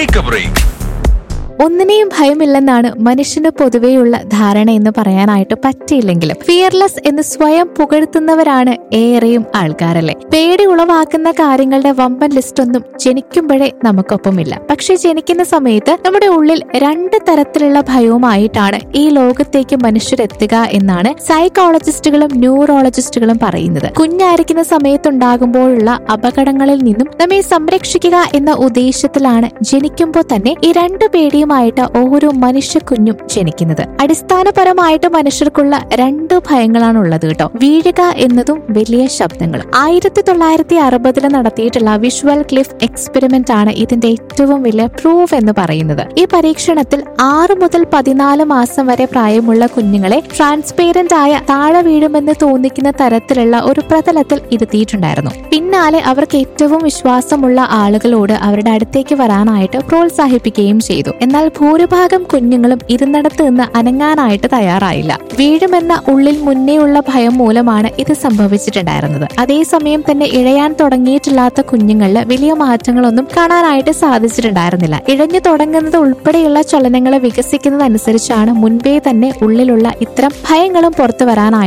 take A break ഒന്നിനെയും ഭയമില്ലെന്നാണ് മനുഷ്യന് പൊതുവെയുള്ള ധാരണ എന്ന് പറയാനായിട്ട് പറ്റിയില്ലെങ്കിലും ഫിയർലെസ് എന്ന് സ്വയം പുകഴ്ത്തുന്നവരാണ് ഏറെയും ആൾക്കാരല്ലേ പേടി ഉളവാക്കുന്ന കാര്യങ്ങളുടെ വമ്പൻ ലിസ്റ്റ് ഒന്നും ജനിക്കുമ്പോഴേ നമുക്കൊപ്പമില്ല പക്ഷെ ജനിക്കുന്ന സമയത്ത് നമ്മുടെ ഉള്ളിൽ രണ്ട് തരത്തിലുള്ള ഭയവുമായിട്ടാണ് ഈ ലോകത്തേക്ക് മനുഷ്യരെത്തുക എന്നാണ് സൈക്കോളജിസ്റ്റുകളും ന്യൂറോളജിസ്റ്റുകളും പറയുന്നത് കുഞ്ഞായിരിക്കുന്ന സമയത്തുണ്ടാകുമ്പോഴുള്ള അപകടങ്ങളിൽ നിന്നും നമ്മെ സംരക്ഷിക്കുക എന്ന ഉദ്ദേശത്തിലാണ് ജനിക്കുമ്പോൾ തന്നെ ഈ രണ്ട് പേടിയുമായിട്ട് ഓരോ മനുഷ്യ കുഞ്ഞും ജനിക്കുന്നത് അടിസ്ഥാനപരമായിട്ട് മനുഷ്യർക്കുള്ള രണ്ട് ഭയങ്ങളാണ് ഉള്ളത് കേട്ടോ വീഴുക എന്നതും വലിയ ശബ്ദങ്ങളും ആയിരത്തി തൊള്ളായിരത്തി അറുപതിൽ നടത്തിയിട്ടുള്ള വിഷ്വൽ ക്ലിഫ് എക്സ്പെരിമെന്റ് ആണ് ഇതിന്റെ ഏറ്റവും വലിയ പ്രൂഫ് എന്ന് പറയുന്നത് ഈ പരീക്ഷണത്തിൽ ആറ് മുതൽ പതിനാല് മാസം വരെ പ്രായമുള്ള കുഞ്ഞുങ്ങളെ ട്രാൻസ്പേരന്റ് ആയ താഴെ വീഴുമെന്ന് തോന്നിക്കുന്ന തരത്തിലുള്ള ഒരു പ്രതലത്തിൽ ഇരുത്തിയിട്ടുണ്ടായിരുന്നു പിന്നാലെ അവർക്ക് ഏറ്റവും വിശ്വാസമുള്ള ആളുകളോട് അവരുടെ അടുത്തേക്ക് വരാനായിട്ട് പ്രോത്സാഹിപ്പിക്കുകയും ചെയ്തു എന്നാൽ ഭൂരിഭാഗം കുഞ്ഞുങ്ങളും ഇരുന്നിടത്ത് നിന്ന് അനങ്ങാനായിട്ട് തയ്യാറായില്ല വീഴുമെന്ന ഉള്ളിൽ മുന്നേയുള്ള ഭയം മൂലമാണ് ഇത് സംഭവിച്ചിട്ടുണ്ടായിരുന്നത് അതേസമയം തന്നെ ഇഴയാൻ തുടങ്ങിയിട്ടില്ലാത്ത കുഞ്ഞുങ്ങളിൽ വലിയ മാറ്റങ്ങളൊന്നും കാണാനായിട്ട് സാധിച്ചിട്ടുണ്ടായിരുന്നില്ല ഇഴഞ്ഞു തുടങ്ങുന്നത് ഉൾപ്പെടെയുള്ള ചലനങ്ങൾ വികസിക്കുന്നതനുസരിച്ചാണ് മുൻപേ തന്നെ ഉള്ളിലുള്ള ഇത്തരം ഭയങ്ങളും പുറത്തു വരാനായിട്ട്